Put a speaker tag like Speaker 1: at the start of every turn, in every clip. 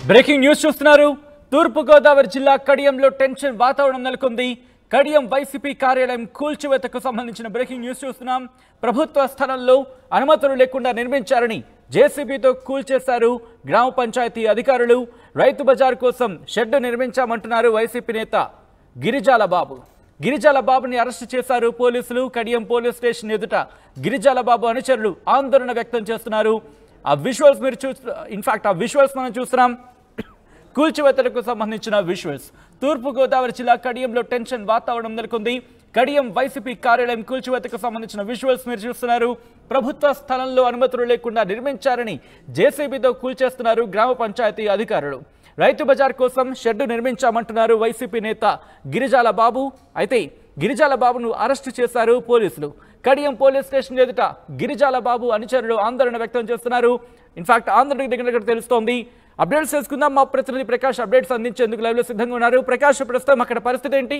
Speaker 1: breaking news చూస్తున్నారు తూర్పు గోదావరి జిల్లా కడియంలో టెన్షన్ వాతావరణం నెలకొంది కడియం వైసీపీ కార్యాలయం కూల్చివేతకు సంబంధించిన బ్రేకింగ్ న్యూస్ చూస్తున్నాం ప్రభుత్వ స్థలంలో అనుమతులు లేకుండా నిర్మించారని జేసీబీతో కూల్చేశారు గ్రామ పంచాయతీ అధికారులు రైతు బజార్ కోసం షెడ్ నిర్మించామంటున్నారు వైసీపీ నేత గిరిజాల బాబు గిరిజాల బాబుని అరెస్టు చేశారు పోలీసులు కడియం పోలీస్ స్టేషన్ ఎదుట గిరిజాల బాబు అనుచరులు ఆందోళన వ్యక్తం చేస్తున్నారు ఆ విజువల్స్ మీరు చూ ఇన్ఫాక్ట్ ఆ విజువల్స్ మనం చూస్తున్నాం కూల్చివేతలకు సంబంధించిన విజువల్స్ తూర్పు గోదావరి జిల్లా కడియంలో టెన్షన్ వాతావరణం నెలకొంది కడియం వైసీపీ కార్యాలయం కూల్చివేతకు సంబంధించిన విజువల్స్ మీరు చూస్తున్నారు ప్రభుత్వ స్థలంలో అనుమతులు లేకుండా నిర్మించారని జేసీబీతో కూల్చేస్తున్నారు గ్రామ పంచాయతీ అధికారులు రైతు బజార్ కోసం షెడ్డు నిర్మించామంటున్నారు వైసీపీ నేత గిరిజాల బాబు అయితే గిరిజాల బాబును అరెస్టు చేశారు పోలీసులు కడియం పోలీస్ స్టేషన్ ఎదుట గిరిజాల బాబు అనుచరులు ఆందోళన వ్యక్తం చేస్తున్నారు ఇన్ఫాక్ట్ ఆంధ్ర దగ్గర తెలుస్తోంది అప్డేట్స్ తెలుసుకుందాం మా ప్రతినిధి ప్రకాష్ అప్డేట్స్ అందించేందుకు లైవ్ లో సిద్ధంగా ఉన్నారు ప్రకాష్ ప్రస్తుతం అక్కడ పరిస్థితి ఏంటి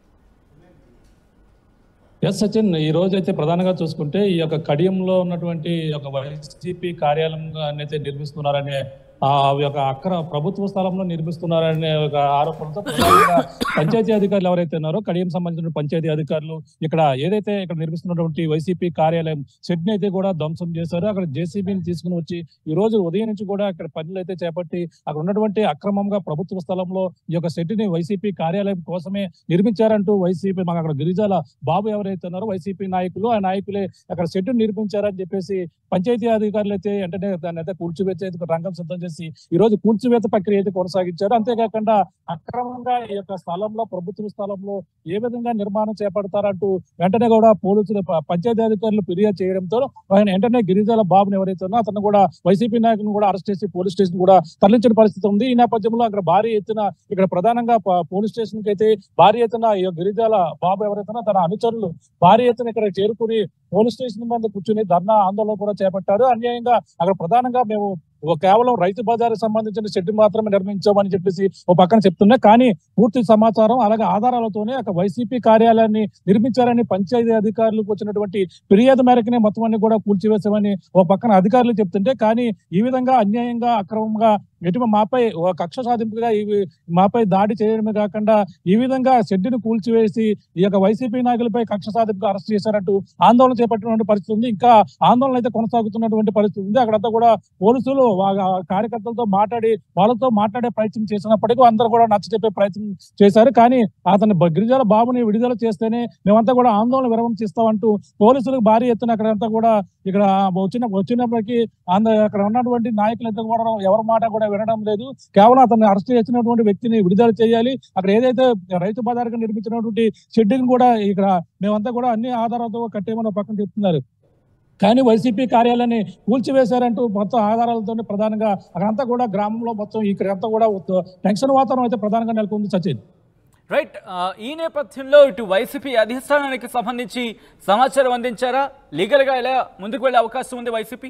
Speaker 2: ఎస్ సచిన్ ఈ రోజు అయితే ప్రధానంగా చూసుకుంటే ఈ యొక్క కడియంలో ఉన్నటువంటి ఒక వైసీపీ కార్యాలయం అయితే నిర్మిస్తున్నారనే ఆ యొక్క అక్ర ప్రభుత్వ స్థలంలో నిర్మిస్తున్నారనే ఒక ఆరోపణలతో ప్రధానంగా పంచాయతీ అధికారులు ఎవరైతే ఉన్నారో కడియం సంబంధించిన పంచాయతీ అధికారులు ఇక్కడ ఏదైతే ఇక్కడ నిర్మిస్తున్నటువంటి వైసీపీ కార్యాలయం షెడ్ అయితే కూడా ధ్వంసం చేశారు అక్కడ జేసీబీని తీసుకుని వచ్చి ఈ రోజు ఉదయం నుంచి కూడా అక్కడ పనులు అయితే చేపట్టి అక్కడ ఉన్నటువంటి అక్రమంగా ప్రభుత్వ స్థలంలో ఈ యొక్క షెడ్ ని వైసీపీ కార్యాలయం కోసమే నిర్మించారంటూ వైసీపీ మాకు అక్కడ గిరిజాల బాబు ఎవరైతే ఉన్నారో వైసీపీ నాయకులు ఆ నాయకులే అక్కడ షెడ్ నిర్మించారని చెప్పేసి పంచాయతీ అధికారులు అయితే వెంటనే దాన్ని అయితే కూల్చివేసేందుకు రంగం సిద్ధం చేసి ఈ రోజు కూల్చివేత ప్రక్రియ అయితే కొనసాగించారు అంతేకాకుండా అక్రమంగా ఈ యొక్క స్థలంలో ప్రభుత్వ స్థలంలో ఏ విధంగా నిర్మాణం చేపడతారంటూ వెంటనే కూడా పోలీసులు ప- పంచాయతీ అధికారులు ఫిర్యాదు చేయడంతో ఆయన వెంటనే గిరిజాల బాబుని ఎవరైతే ఉన్నారో అతను కూడా వైసీపీ నాయకులను కూడా అరెస్ట్ చేసి పోలీస్ స్టేషన్ కూడా తరలించిన పరిస్థితి ఉంది ఈ నేపథ్యంలో అక్కడ భారీ ఎత్తున ఇక్కడ ప్రధానంగా ప- పోలీస్ స్టేషన్ కి అయితే భారీ ఎత్తున ఈ యొక్క గిరిజాల బాబు ఎవరైతే ఉన్నారో తన అనుచరులు భారీ ఎత్తున ఇక్కడ చేరుకుని పోలీస్ స్టేషన్ మీద కూర్చుని ధర్నా ఆందోళన కూడా చేపట్టారు అన్యాయంగా అక్కడ ప్రధానంగా మేము ఒక కేవలం రైతు బజార్ సంబంధించిన షెడ్ మాత్రమే నిర్మించామని చెప్పేసి ఒక పక్కన చెప్తున్నా కానీ పూర్తి సమాచారం అలాగే ఆధారాలతోనే ఒక వైసీపీ కార్యాలయాన్ని నిర్మించారని పంచాయతీ అధికారులకు వచ్చినటువంటి ఫిర్యాదు మేరకనే మొత్తం అన్ని కూడా కూల్చివేశామని ఒక పక్కన అధికారులు చెప్తుంటే కానీ ఈ విధంగా అన్యాయంగా అక్రమంగా ఎటు మాపై ఒక కక్ష సాధింపుగా ఇవి మాపై దాడి చేయడమే కాకుండా ఈ విధంగా షెడ్డును కూల్చివేసి ఈ యొక్క వైసీపీ నాయకులపై కక్ష సాధింపుగా అరెస్ట్ చేశారంటూ ఆందోళన చేపట్టినటువంటి పరిస్థితి ఉంది ఇంకా ఆందోళన అయితే కొనసాగుతున్నటువంటి పరిస్థితి ఉంది అక్కడంతా కూడా పోలీసులు వా- ఆ కార్యకర్తలతో మాట్లాడి వాళ్ళతో మాట్లాడే ప్రయత్నం చేసినప్పటికీ అందరూ కూడా నచ్చ చెప్పే ప్రయత్నం చేశారు కానీ అతని బ- గిరిజన బాబుని విడుదల చేస్తేనే మేమంతా కూడా ఆందోళన విరమణ చేస్తామంటూ పోలీసులకు భారీ ఎత్తున అక్కడంతా కూడా ఇక్కడ వచ్చిన వచ్చినప్పటికీ ఆంధ్ర అక్కడ ఉన్నటువంటి నాయకులంతా కూడా ఎవరి మాట కూడా వినడం లేదు కేవలం అతన్ని అరెస్ట్ చేసినటువంటి వ్యక్తిని విడుదల చేయాలి అక్కడ ఏదైతే రైతు బజార్గా నిర్మించినటువంటి షెడ్యూల్ కూడా ఇక్కడ మేమంతా కూడా అన్ని ఆధారాలతో కట్టేమని ఒక పక్కన చెప్తున్నారు కానీ వైసీపీ కార్యాలయాన్ని కూల్చివేశారంటూ మొత్తం ఆధారాలతో ప్రధానంగా అక్కడంతా కూడా గ్రామంలో మొత్తం ఇక్కడంతా కూడా టెన్షన్ వాతావరణం అయితే ప్రధానంగా నెలకొంది సచిన్
Speaker 1: రైట్ ఆ, ఈ నేపథ్యంలో ఇటు వైసీపీ అధిష్టానానికి సంబంధించి సమాచారం అందించారా లీగల్గా ఎలా ముందుకు వెళ్ళే అవకాశం ఉంది వైసీపీ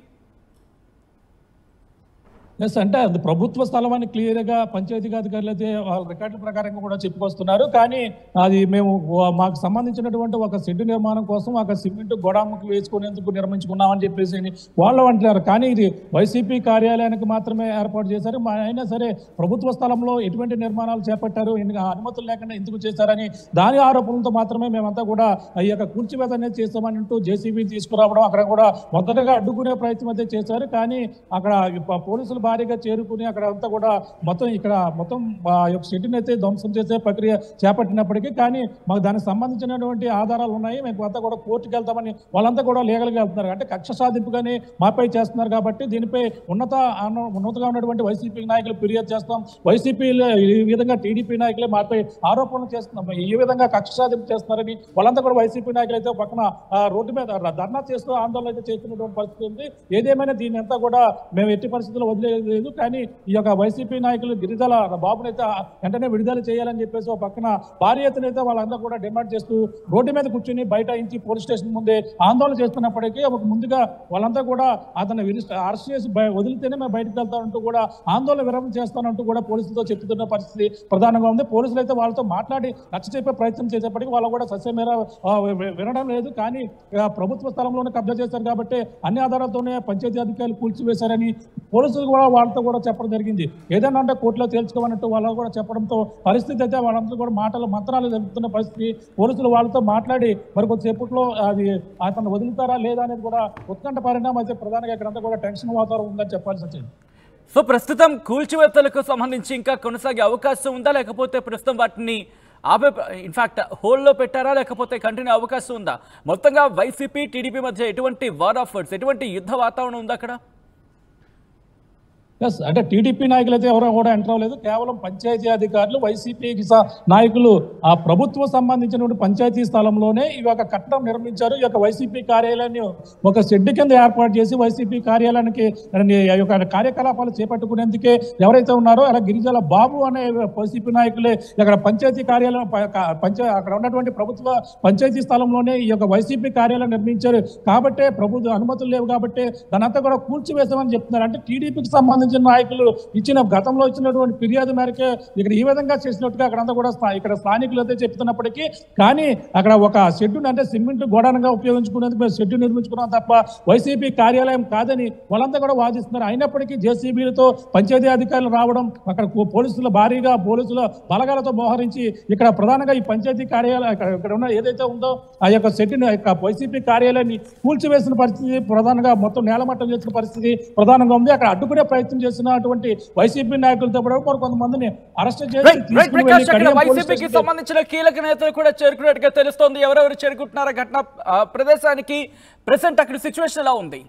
Speaker 2: ఎస్ అంటే అది ప్రభుత్వ స్థలం అని క్లియర్ గా పంచాయతీ అధికారులు అయితే వాళ్ళ రికార్డుల ప్రకారంగా కూడా చెప్పుకొస్తున్నారు కానీ అది మేము వా- మాకు సంబంధించినటువంటి ఒక షెడ్ నిర్మాణం కోసం ఒక సిమెంట్ గోడాముకు వేసుకునేందుకు నిర్మించుకున్నామని చెప్పేసి అని వాళ్ళు అంటున్నారు కానీ ఇది వైసీపీ కార్యాలయానికి మాత్రమే ఏర్పాటు చేశారు మా- అయినా సరే ప్రభుత్వ స్థలంలో ఎటువంటి నిర్మాణాలు చేపట్టారు ఎన్ని అనుమతులు లేకుండా ఎందుకు చేశారని దాని ఆరోపణలతో మాత్రమే మేమంతా కూడా ఈ యొక్క కూల్చివేత అనేది చేస్తామని అంటూ జేసీబీ తీసుకురావడం అక్కడ కూడా మొదటగా అడ్డుకునే ప్రయత్నం అయితే చేశారు కానీ అక్కడ ఈ ప- పోలీసులు భారీగా చేరుకుని అక్కడ అంతా కూడా మొత్తం ఇక్కడ మొత్తం ఆ యొక్క షెడ్యూల్ అయితే ధ్వంసం చేసే ప్రక్రియ చేపట్టినప్పటికీ కానీ మాకు దానికి సంబంధించినటువంటి ఆధారాలు ఉన్నాయి మేము అంతా కూడా కోర్టుకి వెళ్తామని వాళ్ళంతా కూడా లీగల్గా వెళ్తున్నారు అంటే కక్ష సాధింపుగానే మాపై చేస్తున్నారు కాబట్టి దీనిపై ఉన్నత అన్న- ఉన్నతగా ఉన్నటువంటి వైసీపీ నాయకులు ఫిర్యాదు చేస్తాం వైసీపీ ఈ విధంగా టీడీపీ నాయకులే మాపై ఆరోపణలు చేస్తున్నాం ఈ విధంగా కక్ష సాధింపు చేస్తున్నారని వాళ్ళంతా కూడా వైసీపీ నాయకులు అయితే పక్కన ఆ, రోడ్డు మీద ర- ధర్నా చేస్తూ ఆందోళన అయితే చేస్తున్నటువంటి పరిస్థితి ఉంది ఏదేమైనా దీని అంతా కూడా మేము ఎట్టి పరిస్థితుల్లో వదిలేదు కానీ ఈ యొక్క వైసీపీ నాయకులు గిరిజల బాబునైతే వెంటనే విడుదల చేయాలని చెప్పేసి ఒక పక్కన భారీ ఎత్తున అయితే వాళ్ళందరూ కూడా డిమాండ్ చేస్తూ రోడ్డు మీద కూర్చుని బయట ఇంచి పోలీస్ స్టేషన్ ముందే ఆందోళన చేస్తున్నప్పటికీ ఒక ముందుగా వాళ్ళంతా కూడా అతన్ని విరిస్- అరెస్ట్ చేసి బయ- వదిలితేనే మేము బయటకు వెళ్తామంటూ కూడా ఆందోళన విరమణ చేస్తానంటూ కూడా పోలీసులతో చెప్తున్న పరిస్థితి ప్రధానంగా ఉంది పోలీసులు అయితే వాళ్ళతో మాట్లాడి నచ్చ చెప్పే ప్రయత్నం చేసేప్పటికీ వాళ్ళు కూడా సస్యమేర ఆ, వి- వినడం లేదు కానీ ఆ, ప్రభుత్వ స్థలంలోనే కబ్జా చేశారు కాబట్టి అన్ని ఆధారాలతోనే పంచాయతీ అధికారులు కూల్చివేశారని పోలీసులు కూడా కూడా వాళ్ళతో కూడా చెప్పడం జరిగింది ఏదైనా అంటే కోర్టులో తేల్చుకోమన్నట్టు వాళ్ళు కూడా చెప్పడంతో పరిస్థితి అయితే వాళ్ళందరూ కూడా మాటలు మంత్రాలు జరుగుతున్న పరిస్థితి పోలీసులు వాళ్ళతో మాట్లాడి మరి కొద్దిసేపట్లో అది అతను వదులుతారా లేదా అనేది కూడా ఉత్కంఠ పరిణామం అయితే ప్రధానంగా ఇక్కడంతా కూడా టెన్షన్ వాతావరణం ఉందని చెప్పాల్సి వచ్చింది
Speaker 1: సో ప్రస్తుతం కూల్చివేతలకు సంబంధించి ఇంకా కొనసాగే అవకాశం ఉందా లేకపోతే ప్రస్తుతం వాటిని ఆపే ఇన్ఫాక్ట్ హోల్లో పెట్టారా లేకపోతే కంటిన్యూ అవకాశం ఉందా మొత్తంగా వైసీపీ టీడీపీ మధ్య ఎటువంటి వార్ ఆఫ్ వర్డ్స్ ఎటువంటి యుద్ధ వాతావరణం ఉందా అక్కడ
Speaker 2: ఎస్ అంటే టీడీపీ నాయకులు అయితే ఎవరో కూడా ఎంటర్ అవ్వలేదు కేవలం పంచాయతీ అధికారులు వైసీపీకి స- నాయకులు ఆ ప్రభుత్వం సంబంధించినటువంటి పంచాయతీ స్థలంలోనే ఈ యొక్క కట్టడం నిర్మించారు ఈ యొక్క వైసీపీ కార్యాలయాన్ని ఒక షెడ్ కింద ఏర్పాటు చేసి వైసీపీ కార్యాలయానికి ఈ యొక్క కార్యకలాపాలు చేపట్టుకునేందుకే ఎవరైతే ఉన్నారో అలా గిరిజల బాబు అనే వైసీపీ నాయకులే ఇక్కడ పంచాయతీ కార్యాలయం ప- క- పంచా అక్కడ ఉన్నటువంటి ప్రభుత్వ పంచాయతీ స్థలంలోనే ఈ యొక్క వైసీపీ కార్యాలయం నిర్మించారు కాబట్టే ప్రభుత్వ అనుమతులు లేవు కాబట్టి దానంతా కూడా కూల్చివేసామని చెప్తున్నారు అంటే టీడీపీకి సంబంధించిన నాయకులు ఇచ్చిన గతంలో ఇచ్చినటువంటి ఫిర్యాదు మేరకే ఇక్కడ ఈ విధంగా చేసినట్టుగా అక్కడంతా కూడా స్థా- ఇక్కడ స్థానికులు అయితే చెప్తున్నప్పటికీ కానీ అక్కడ ఒక షెడ్ అంటే సిమెంట్ గోడనంగా ఉపయోగించుకునేందుకు మేము షెడ్ నిర్మించుకున్నాం తప్ప వైసీపీ కార్యాలయం కాదని వాళ్ళంతా కూడా వాదిస్తున్నారు అయినప్పటికీ జేసీబీలతో పంచాయతీ అధికారులు రావడం అక్కడ పో- పోలీసులు భారీగా పోలీసుల బలగాలతో మోహరించి ఇక్కడ ప్రధానంగా ఈ పంచాయతీ కార్యాలయం ఇక్కడ ఇక్కడ ఉన్న ఏదైతే ఉందో ఆ యొక్క సెట్ని యొక్క వైసీపీ కార్యాలయాన్ని కూల్చివేసిన పరిస్థితి ప్రధానంగా మొత్తం నేలమట్టం చేసిన పరిస్థితి ప్రధానంగా ఉంది అక్కడ అడ్డుకునే ప్రయత్నం చేసినటువంటి వైసీపీ నాయకులతో కూడా మరి కొంతమందిని అరెస్ట్ చేసి
Speaker 1: రైట్ రైట్
Speaker 2: తీసుకుని
Speaker 1: ప్రకాష్
Speaker 2: వెళ్ళి
Speaker 1: అక్కడ
Speaker 2: కడియం పోలీస్
Speaker 1: వైసీపీకి
Speaker 2: స్టేషన్కి
Speaker 1: సంబంధించిన కీలక నేతలు కూడా చేరుకున్నట్టుగా తెలుస్తోంది ఎవరెవరు చేరుకుంటున్నారో ఘటన ఆ, ప్రదేశానికి ప్రెసెంట్ అక్కడ సిచ్యువేషన్ ఎలా ఉంది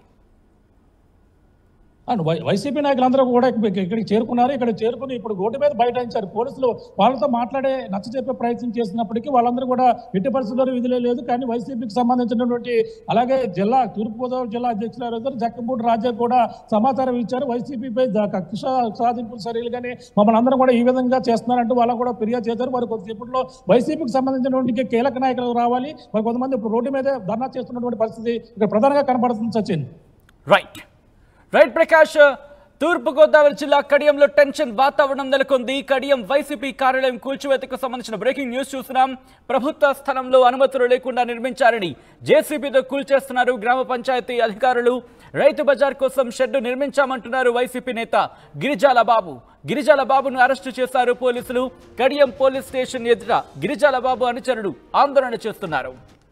Speaker 2: అండ్ వై- వైసీపీ నాయకులందరూ కూడా ఇక్క- ఇక్కడికి చేరుకున్నారు ఇక్కడ చేరుకుని ఇప్పుడు రోడ్డు మీద బైఠాయించారు పోలీసులు వాళ్ళతో మాట్లాడే నచ్చ చెప్పే ప్రయత్నం చేసినప్పటికీ వాళ్ళందరూ కూడా ఎట్టి పరిస్థితుల్లో విధులే లేదు కానీ వైసీపీకి సంబంధించినటువంటి అలాగే జిల్లా తూర్పుగోదావరి జిల్లా అధ్యక్షులు ఎవరైతే జక్కపూడి రాజా కూడా సమాచారం ఇచ్చారు వైసీపీపై ద- కక్ష సాధింపులు చర్యలు కానీ మమ్మల్ని అందరం కూడా ఈ విధంగా చేస్తున్నారంటూ వాళ్ళు కూడా ఫిర్యాదు చేశారు మరి కొద్దిసేపట్లో వైసీపీకి సంబంధించినటువంటి కీలక నాయకులు రావాలి మరి కొంతమంది ఇప్పుడు రోడ్డు మీదే ధర్నా చేస్తున్నటువంటి పరిస్థితి ఇక్కడ ప్రధానంగా కనపడుతుంది సచిన్
Speaker 1: రైట్ రైట్ ప్రకాష్ తూర్పుగోదావరి జిల్లా కడియంలో టెన్షన్ వాతావరణం నెలకొంది కడియం వైసీపీ కార్యాలయం కూల్చివేతకు సంబంధించిన బ్రేకింగ్ న్యూస్ చూస్తున్నాం ప్రభుత్వ స్థలంలో అనుమతులు లేకుండా నిర్మించారని జేసీబీతో కూల్చేస్తున్నారు గ్రామ పంచాయతీ అధికారులు రైతు బజార్ కోసం షెడ్ నిర్మించామంటున్నారు వైసీపీ నేత గిరిజాల బాబు గిరిజాల బాబును అరెస్టు చేశారు పోలీసులు కడియం పోలీస్ స్టేషన్ ఎదుట గిరిజాల బాబు అనుచరుడు ఆందోళన చేస్తున్నారు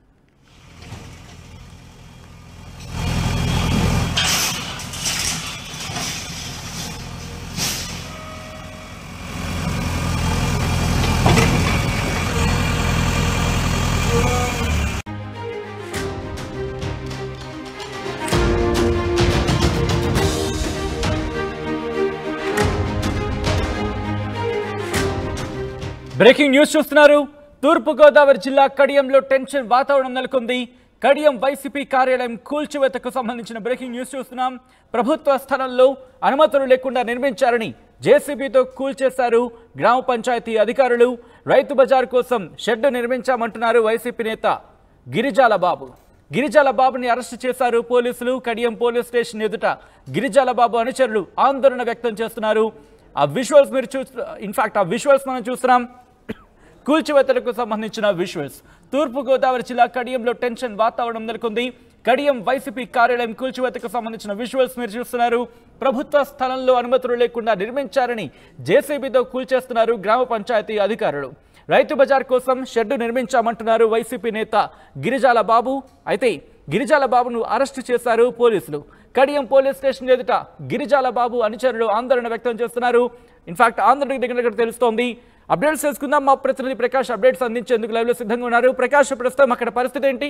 Speaker 1: బ్రేకింగ్ న్యూస్ చూస్తున్నారు తూర్పుగోదావరి జిల్లా కడియంలో టెన్షన్ వాతావరణం నెలకొంది కడియం వైసీపీ కార్యాలయం కూల్చివేతకు సంబంధించిన బ్రేకింగ్ న్యూస్ చూస్తున్నాం ప్రభుత్వ స్థలంలో అనుమతులు లేకుండా నిర్మించారని జేసీబీతో కూల్చేశారు గ్రామ పంచాయతీ అధికారులు రైతు బజార్ కోసం షెడ్ నిర్మించామంటున్నారు వైసీపీ నేత గిరిజాల బాబు గిరిజాల బాబుని అరెస్టు చేశారు పోలీసులు కడియం పోలీస్ స్టేషన్ ఎదుట గిరిజాల బాబు అనుచరులు ఆందోళన వ్యక్తం చేస్తున్నారు ఆ విజువల్స్ మీరు చూ ఇన్ఫాక్ట్ ఆ విజువల్స్ మనం చూస్తున్నాం కూల్చివేతలకు సంబంధించిన విజువల్స్ తూర్పుగోదావరి జిల్లా కడియంలో టెన్షన్ వాతావరణం నెలకొంది కడియం వైసీపీ కార్యాలయం కూల్చివేతకు సంబంధించిన విజువల్స్ మీరు చూస్తున్నారు ప్రభుత్వ స్థలంలో అనుమతులు లేకుండా నిర్మించారని జేసీబీతో కూల్చేస్తున్నారు గ్రామ పంచాయతీ అధికారులు రైతు బజార్ కోసం షెడ్ నిర్మించామంటున్నారు వైసీపీ నేత గిరిజాల బాబు అయితే గిరిజాల బాబును అరెస్టు చేశారు పోలీసులు కడియం పోలీస్ స్టేషన్ ఎదుట గిరిజాల బాబు అనుచరులు ఆందోళన వ్యక్తం చేస్తున్నారు ఇన్ఫాక్ట్ ఆంధ్ర దగ్గర తెలుస్తోంది అప్డేట్స్ తెలుసుకుందాం మా ప్రతినిధి ప్రకాష్ అప్డేట్స్ అందించేందుకు లైవ్ లో సిద్ధంగా ఉన్నారు ప్రకాష్ ప్రస్తుతం అక్కడ పరిస్థితి ఏంటి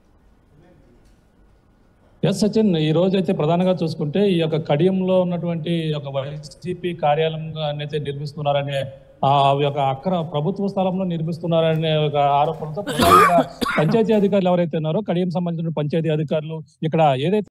Speaker 2: ఎస్ సచిన్ ఈ రోజు అయితే ప్రధానంగా చూసుకుంటే ఈ యొక్క కడియంలో ఉన్నటువంటి ఒక వైసీపీ కార్యాలయం అయితే నిర్మిస్తున్నారనే ఆ యొక్క అక్కడ ప్రభుత్వ స్థలంలో నిర్మిస్తున్నారనే ఒక ఆరోపణతో ప్రధానంగా పంచాయతీ అధికారులు ఎవరైతే ఉన్నారో కడియం సంబంధించిన పంచాయతీ అధికారులు ఇక్కడ ఏదైతే